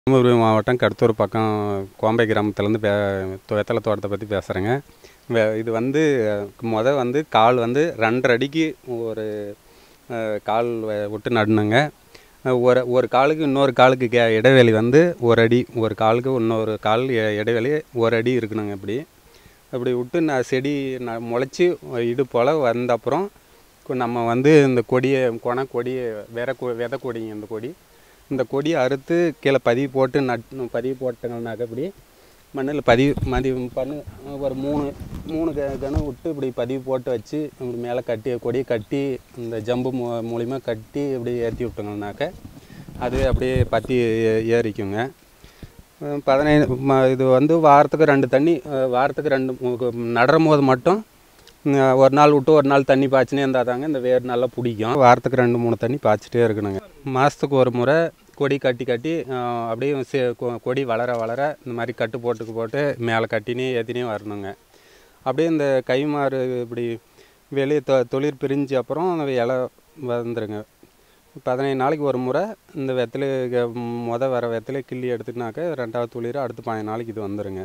தருமபுரி மாவட்டம் கடத்தூர் பக்கம் கோம்பை கிராமத்துலேருந்து பே தொ- வெத்தலை தோட்டத்தை பற்றி பேசுகிறேங்க இது வந்து முத வந்து கால் வந்து ரெண்டரை அடிக்கு ஒரு அஹ், கால் வ- விட்டு நடணுங்க அஹ், ஒரு ஒரு காலுக்கு இன்னொரு காலுக்கு கே இடைவெளி வந்து ஒரு அடி ஒரு காலுக்கு இன்னொரு கால் இ- இடைவெளி ஒரு அடி இருக்கணுங்க இப்படி அப்படி விட்டு நான் செடி நான் முளைச்சி இது போல் வந்த அப்புறம் கு- நம்ம வந்து இந்த கொடியை கொண கொடியை விர கொ விதை கொடிங்க இந்த கொடி இந்த கொடியை அறுத்து கீழே பதிவு போட்டு நட் பதிவு போட்டோங்கனாக்க இப்படி மண்ணில் பதிவு பதிவு பண்ணு ஒரு மூணு மூணு க கணம் விட்டு இப்படி பதிவு போட்டு வச்சு இப்படி மேலே கட்டி கொடியை கட்டி இந்த ஜம்பு மூ மூலிமா கட்டி இப்படி ஏற்றி விட்டோங்கனாக்க அது அப்படியே பற்றி ஏ- ஏறிக்குங்க அஹ் பதினைந்து ம- இது வந்து வாரத்துக்கு ரெண்டு தண்ணி அஹ் வாரத்துக்கு ரெண்டு மு- நடுறும் போது மட்டும் அஹ் ஒரு நாள் விட்டு ஒரு நாள் தண்ணி பாய்ச்சினே இருந்தால் தாங்க இந்த வேர் நல்லா பிடிக்கும் வாரத்துக்கு ரெண்டு மூணு தண்ணி பாய்ச்சிட்டே இருக்கணுங்க மாதத்துக்கு ஒரு முறை கொடி கட்டி கட்டி அஹ் அப்படியே சே- கொ- கொடி வளர வளர இந்த மாதிரி கட்டு போட்டுக்கு போட்டு மேலே கட்டினே ஏற்றினே வரணுங்க அப்படியே இந்த கைமாறு இப்படி வெளியே தொ தொழில் பிரிஞ்சு அப்புறம் அந்த இலை வந்துருங்க பதினைந்து நாளைக்கு ஒரு முறை இந்த வெத்தலை க- முத வர வெத்தலை கிள்ளி எடுத்துனாக்க ரெண்டாவது துளிர் அடுத்து பதினஞ்சு நாளைக்கு இது வந்துடுங்க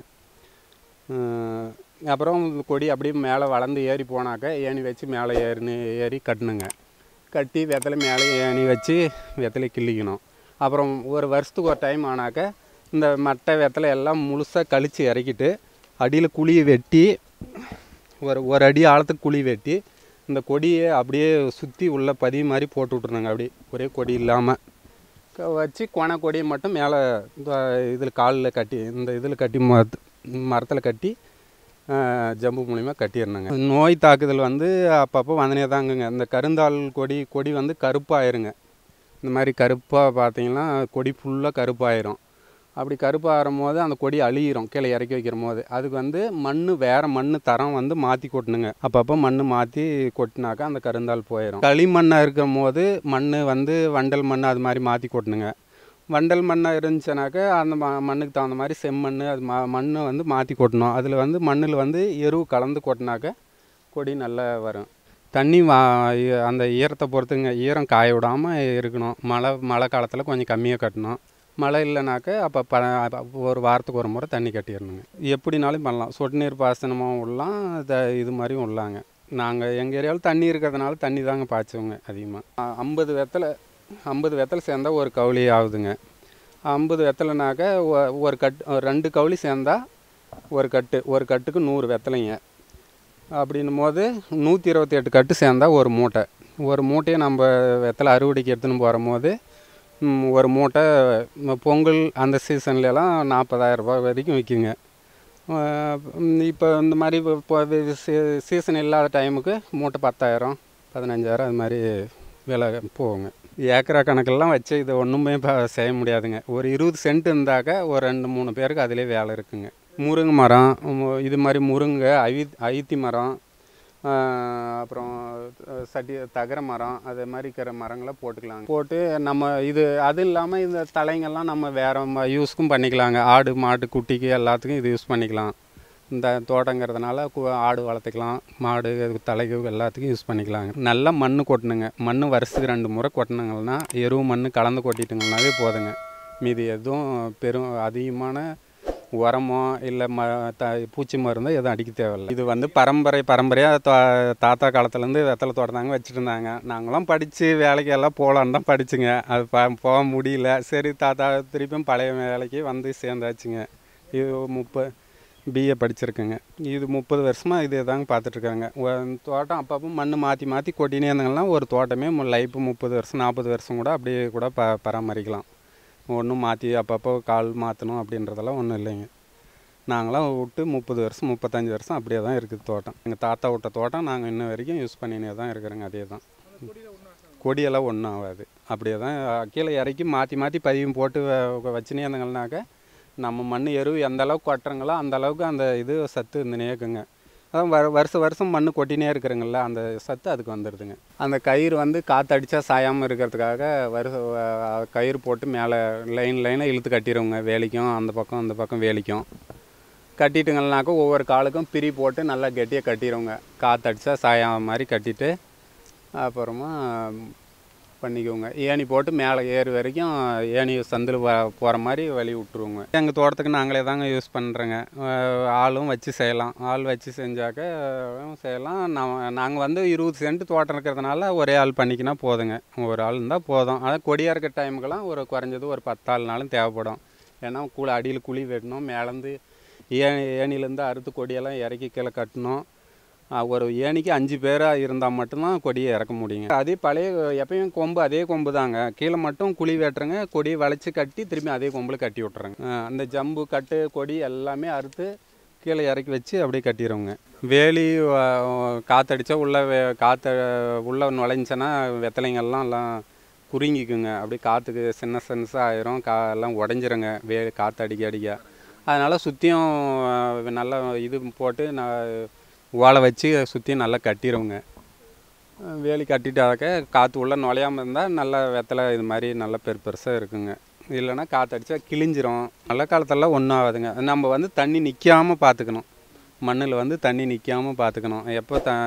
அஹ் அப்புறம் இந்த கொடி அப்படியே மேலே வளர்ந்து ஏறி போனாக்க ஏணி வச்சு மேலே ஏறினு ஏறி கட்டணுங்க கட்டி வெத்தலை மேலே ஏணி வச்சு வெத்தலை கிள்ளிக்கணும் அப்புறம் ஒரு வருஷத்துக்கு ஒரு டைம் ஆனாக்க இந்த மட்டை வெத்தலை எல்லாம் முழுசாக கழித்து இறக்கிட்டு அடியில் குழியை வெட்டி ஒரு ஒரு அடி ஆழத்துக்கு குழி வெட்டி இந்த கொடியை அப்படியே சுற்றி உள்ள பதிவு மாதிரி போட்டு விட்ருந்தாங்க அப்படியே ஒரே கொடி இல்லாமல் வச்சு கொனை கொடியை மட்டும் மேலே இதில் காலில் கட்டி இந்த இதில் கட்டி மரத்தில் கட்டி ஆஹ், ஜம்பு மூலிமா கட்டிடுறாங்க நோய் தாக்குதல் வந்து அப்பப்போ வந்தனே தாங்குங்க இந்த கருந்தாள் கொடி கொடி வந்து கருப்பாயிருங்க இந்த மாதிரி கருப்பாக பார்த்தீங்கன்னா கொடி ஃபுல்லாக கருப்பாயிரும் அப்படி கருப்பாகும் போது அந்த கொடி அழியிரும் கீழே இறக்கி வைக்கிற போது அதுக்கு வந்து மண் வேறு மண் தரம் வந்து மாற்றி கொட்டணுங்க அப்பப்போ மண் மாற்றி கொட்டினாக்கா அந்த கருந்தால் போயிடும் களிமண்ணாக இருக்கும் போது மண் வந்து வண்டல் மண் அது மாதிரி மாற்றி கொட்டணுங்க வண்டல் மண்ணாக இருந்துச்சுனாக்கா அந்த ம மண்ணுக்கு தகுந்த மாதிரி செம்மண் அது ம மண்ணை வந்து மாற்றி கொட்டணும் அதில் வந்து மண்ணில் வந்து எருவு கலந்து கொட்டினாக்க கொடி நல்லா வரும் தண்ணி வா ஈ- அந்த ஈரத்தை பொறுத்துங்க ஈரம் காய விடாமல் இருக்கணும் மழை மழை காலத்தில் கொஞ்சம் கம்மியாக கட்டணும் மழை இல்லைனாக்க அப்போ ப அப்ப ஒரு வாரத்துக்கு ஒரு முறை தண்ணி கட்டிடணுங்க எப்படினாலும் பண்ணலாம் சொட்டு நீர் பாசனமும் விடலாம் த இது மாதிரியும் விடலாங்க நாங்கள் எங்கள் ஏரியாவில் தண்ணி இருக்கிறதுனால தண்ணி தாங்க பாய்ச்சுவோங்க அதிகமாக ஐம்பது வெத்தலை ஐம்பது வெத்தலை சேர்ந்தா ஒரு கவுளி ஆகுதுங்க ஐம்பது வெத்தலைனாக்க ஒ- ஒரு கட் ஒரு ரெண்டு கவுளி சேர்ந்தா ஒரு கட்டு ஒரு கட்டுக்கு நூறு வெத்தலைங்க அப்படின்னும் போது நூற்றி இருபத்தி எட்டு கட்டு சேர்ந்தா ஒரு மூட்டை ஒரு மூட்டையை நம்ம வெத்தலை அறுவடைக்கு எடுத்துன்னு போகும்போது ம், ஒரு மூட்டை ம- பொங்கல் அந்த சீசன்லலாம் நாற்பதாயிரம் ரூபாய் வரைக்கும் விற்குங்க இப்போ இந்த மாதிரி இப்போ சீசன் இல்லாத டைமுக்கு மூட்டை பத்தாயிரம் பதினஞ்சாயிரம் அது மாதிரி விலை போகுங்க ஏக்கரா கணக்கெல்லாம் வச்சு இதை ஒன்றுமே இப்போ செய்ய முடியாதுங்க ஒரு இருபது சென்ட் இருந்தாக்க ஒரு ரெண்டு மூணு பேருக்கு அதிலே வேலை இருக்குங்க முருங்கை மரம் மு- இது மாதிரி முருங்கை ஐ ஐத்தி மரம் ஆஹ் அப்புறம் அஹ் சட்டி தகர மரம் அது மாதிரி இருக்கிற மரங்களை போட்டுக்கலாங்க போட்டு நம்ம இது அது இல்லாமல் இந்த தலைங்கெல்லாம் நம்ம வேற ம- யூஸ்க்கும் பண்ணிக்கலாங்க ஆடு மாட்டு குட்டிக்கு எல்லாத்துக்கும் இது யூஸ் பண்ணிக்கலாம் இந்த தோட்டங்கிறதுனால கு- ஆடு வளர்த்துக்கலாம் மாடு அது தலைக்கு எல்லாத்துக்கும் யூஸ் பண்ணிக்கலாங்க நல்லா மண் கொட்டணுங்க மண் வருஷத்துக்கு ரெண்டு முறை கொட்டினாங்கன்னா எருவு மண் கலந்து கொட்டிட்டுங்கனாவே போதுங்க மீதி எதுவும் பெரும் அதிகமான உரமோ இல்லை ம த பூச்சி மருந்தோ எதுவும் அடிக்க தேவையில்லை இது வந்து பரம்பரை பரம்பரையாக தா தாத்தா காலத்துலேருந்து வெத்தலை தோட்டம் தாங்க வச்சுட்டு இருந்தாங்க நாங்களாம் படித்து வேலைக்கு எல்லாம் போகலான்னு தான் படிச்சுங்க அது ப போக முடியல சரி தாத்தா திருப்பியும் பழைய வேலைக்கு வந்து சேர்ந்தாச்சுங்க இது முப்ப பிஏ படிச்சிருக்கேங்க இது முப்பது வருஷமாக இதே தாங்க பார்த்துட்ருக்காங்க தோட்டம் அப்பப்போ மண் மாற்றி மாற்றி கொட்டினே இருந்தாங்கன்னா ஒரு தோட்டமே லைஃப் முப்பது வருஷம் நாற்பது வருஷம் கூட அப்படியே கூட ப பராமரிக்கலாம் ஒன்றும் மாற்றி அப்பப்போ கால் மாற்றணும் அப்படின்றதெல்லாம் ஒன்றும் இல்லைங்க நாங்களாம் விட்டு முப்பது வருஷம் முப்பத்தஞ்சு வருஷம் அப்படியே தான் இருக்குது தோட்டம் எங்கள் தாத்தா விட்ட தோட்டம் நாங்கள் இன்ன வரைக்கும் யூஸ் பண்ணினே தான் இருக்கிறோங்க அதே தான் கொடியெல்லாம் ஒன்றும் ஆகாது அப்படியே தான் கீழே இறக்கி மாற்றி மாற்றி பதிவும் போட்டு வ- வச்சுனே இருந்தங்கள்னாக்க நம்ம மண் எருவு எந்த அளவுக்கு கொட்டுறங்களோ அந்த அளவுக்கு அந்த இது சத்து இருந்துனே இருக்குங்க அதான் வ வருஷம் வருஷம் மண் கொட்டினே இருக்கிறங்கள அந்த சத்து அதுக்கு வந்துடுதுங்க அந்த கயிறு வந்து காற்று அடித்தா சாயாமல் இருக்கிறதுக்காக வருஷ வ- கயிறு போட்டு மேலே லைன் லைனாக இழுத்து கட்டிடுவோங்க வேலிக்கும் அந்த பக்கம் அந்த பக்கம் வேலிக்கும் கட்டிட்டுங்கள்னாக்கா ஒவ்வொரு காலுக்கும் பிரி போட்டு நல்லா கெட்டியாக கட்டிடுவோங்க காற்று அடித்தா சாயாம மாதிரி கட்டிட்டு அப்புறமா பண்ணிக்குவோங்க ஏணி போட்டு மேலே ஏறு வரைக்கும் ஏணி சந்தில் போகிற மாதிரி வழி விட்ருவோங்க எங்கள் தோட்டத்துக்கு நாங்களே தாங்க யூஸ் பண்ணுறோங்க ஆளும் வச்சு செய்யலாம் ஆள் வச்சு செஞ்சாக்க அஹ், செய்யலாம் நான் நாங்கள் வந்து இருபது சென்ட் தோட்டம் இருக்கிறதுனால ஒரே ஆள் பண்ணிக்கினா போதுங்க ஒரு ஆள் இருந்தால் போதும் ஆனால் கொடியாக இருக்கிற டைமுக்கெல்லாம் ஒரு குறைஞ்சது ஒரு பத்து ஆள்னாலும் தேவைப்படும் ஏன்னா குழி அடியில் குழி வெட்டணும் மேலேருந்து ஏ ஏணிலேருந்து அறுத்து கொடியெல்லாம் இறக்கி கீழே கட்டணும் ஆஹ் ஒரு ஏணிக்கு அஞ்சு பேராக இருந்தால் மட்டும்தான் கொடியை இறக்க முடியுங்க அதே பழைய எப்பயும் கொம்பு அதே கொம்பு தாங்க கீழே மட்டும் குழி வெட்டுறங்க கொடியை வளைச்சி கட்டி திரும்பி அதே கொம்பில் கட்டி விட்றேங்க ஆஹ் அந்த ஜம்பு கட்டு கொடி எல்லாமே அறுத்து கீழே இறக்கி வச்சு அப்படியே கட்டிடுவோங்க வேலி ஆஹ் காத்தடிச்சா உள்ள வே- காற்று உள்ள நுழைஞ்சனா வெத்தலைங்கெல்லாம் எல்லாம் குறுங்கிக்குங்க அப்படியே காற்றுக்கு சின்ன சின்னசாக ஆயிரும் கா எல்லாம் உடஞ்சிருங்க வே காற்று அடிக்க அடிக்க அதனால் சுற்றியும் நல்லா இது போட்டு நான் ஓலை வச்சு சுற்றியும் நல்லா கட்டிடுவோங்க வேலி கட்டிட்டாக்க காற்று உள்ளே நுழையாமல் இருந்தால் நல்லா வெத்தலை இது மாதிரி நல்லா பெரு பெருசாக இருக்குங்க இல்லைன்னா காற்றடிச்சா கிழிஞ்சிரும் மழை காலத்தெல்லாம் ஒன்றும் ஆகாதுங்க நம்ம வந்து தண்ணி நிற்காமல் பார்த்துக்கணும் மண்ணில் வந்து தண்ணி நிற்காமல் பார்த்துக்கணும் எப்போ த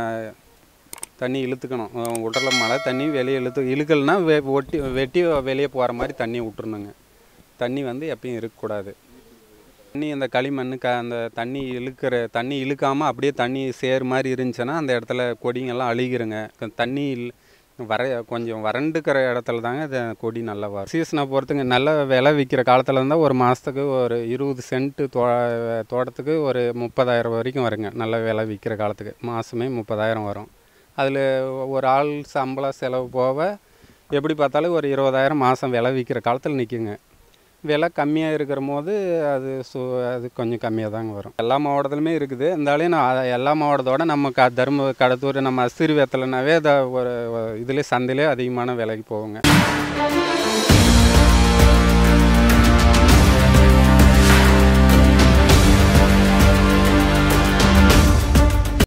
தண்ணி இழுத்துக்கணும் அஹ் உடல மழை தண்ணி வெளியே இழுத்து இழுக்கலைன்னா வெ ஒட்டி வெட்டி வெளியே போகிற மாதிரி தண்ணி விட்டுருணுங்க தண்ணி வந்து எப்பயும் இருக்கக்கூடாது தண்ணி அந்த களிமண் க அந்த தண்ணி இழுக்கிற தண்ணி இழுக்காமல் அப்படியே தண்ணி சேர் மாதிரி இருந்துச்சுன்னா அந்த இடத்துல கொடிங்கெல்லாம் அழுகிருங்க க- தண்ணி இல் வர கொஞ்சம் வறண்டுக்கிற இடத்துல தாங்க இது கொடி நல்லா வரும் சீசனை பொறுத்துங்க நல்ல விலை விற்கிற காலத்தில் இருந்தால் ஒரு மாதத்துக்கு ஒரு இருபது சென்ட்டு தோ தோட்டத்துக்கு ஒரு முப்பதாயிரம் வரைக்கும் வருங்க நல்ல விலை விற்கிற காலத்துக்கு மாதமே முப்பதாயிரம் வரும் அதில் ஒரு ஆள் சம்பளம் செலவு போக எப்படி பார்த்தாலும் ஒரு இருபதாயிரம் மாதம் விலை விற்கிற காலத்தில் நிற்குங்க விலை கம்மியாக இருக்கிற போது அது சு அது கொஞ்சம் கம்மியாக தாங்க வரும் எல்லா மாவட்டத்துலையுமே இருக்குது இருந்தாலும் நான் அத- எல்லா மாவட்டத்தோட நம்ம க தரும கடத்தூர் நம்ம அசிறு வெத்தலைனாவே அதை ஒரு இதுலேயே சந்தையிலே அதிகமான விலைக்கு போகுங்க